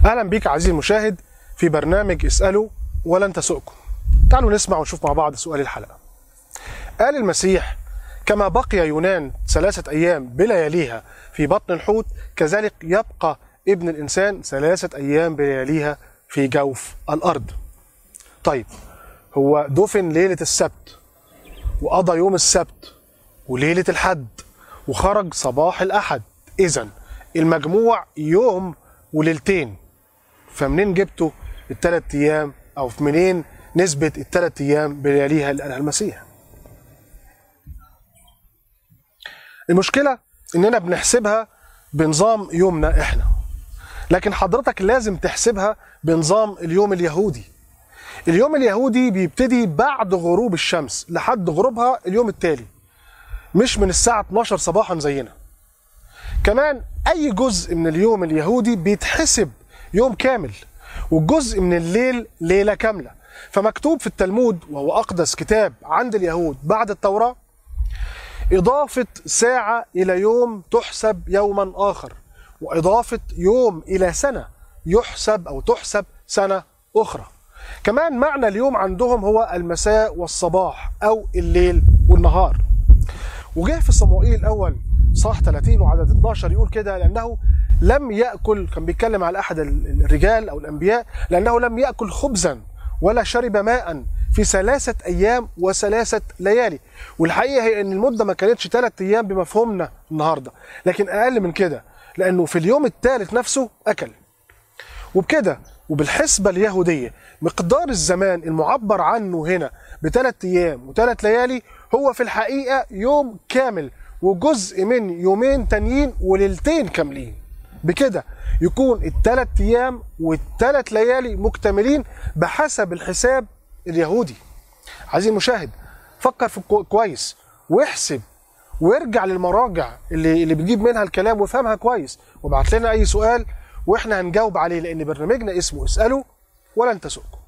اهلا بيك عزيزي المشاهد في برنامج اسالوا ولن تسؤكم تعالوا نسمع ونشوف مع بعض سؤال الحلقه قال المسيح كما بقي يونان ثلاثة أيام بلياليها في بطن الحوت كذلك يبقى ابن الإنسان ثلاثة أيام بلياليها في جوف الأرض طيب هو دفن ليلة السبت وقضى يوم السبت وليلة الحد وخرج صباح الأحد إذا المجموع يوم وليلتين فمنين جبتوا الثلاث أيام أو منين نسبة الثلاث أيام بلياليها اللي قالها المسيح المشكلة إننا بنحسبها بنظام يومنا إحنا لكن حضرتك لازم تحسبها بنظام اليوم اليهودي اليوم اليهودي بيبتدي بعد غروب الشمس لحد غروبها اليوم التالي مش من الساعة 12 صباحا زينا كمان أي جزء من اليوم اليهودي بيتحسب يوم كامل والجزء من الليل ليلة كاملة فمكتوب في التلمود وهو أقدس كتاب عند اليهود بعد التوراة إضافة ساعة إلى يوم تحسب يوما آخر وإضافة يوم إلى سنة يحسب أو تحسب سنة أخرى كمان معنى اليوم عندهم هو المساء والصباح أو الليل والنهار وجه في صموئيل الأول صح 30 وعدد 12 يقول كده لأنه لم يأكل كان بيتكلم على أحد الرجال أو الأنبياء لأنه لم يأكل خبزا ولا شرب ماء في ثلاثة أيام وثلاثة ليالي والحقيقة هي أن المدة ما كانتش ثلاثة أيام بمفهومنا النهاردة لكن أقل من كده لأنه في اليوم الثالث نفسه أكل وبكده وبالحسبة اليهودية مقدار الزمان المعبر عنه هنا بثلاث أيام وثلاث ليالي هو في الحقيقة يوم كامل وجزء من يومين تانيين وليلتين كاملين بكده يكون الثلاث أيام والثلاث ليالي مكتملين بحسب الحساب اليهودي عزيزي المشاهد فكر في كويس واحسب وارجع للمراجع اللي اللي بتجيب منها الكلام وافهمها كويس وابعت لنا اي سؤال واحنا هنجاوب عليه لان برنامجنا اسمه اسالوا ولن تسؤكم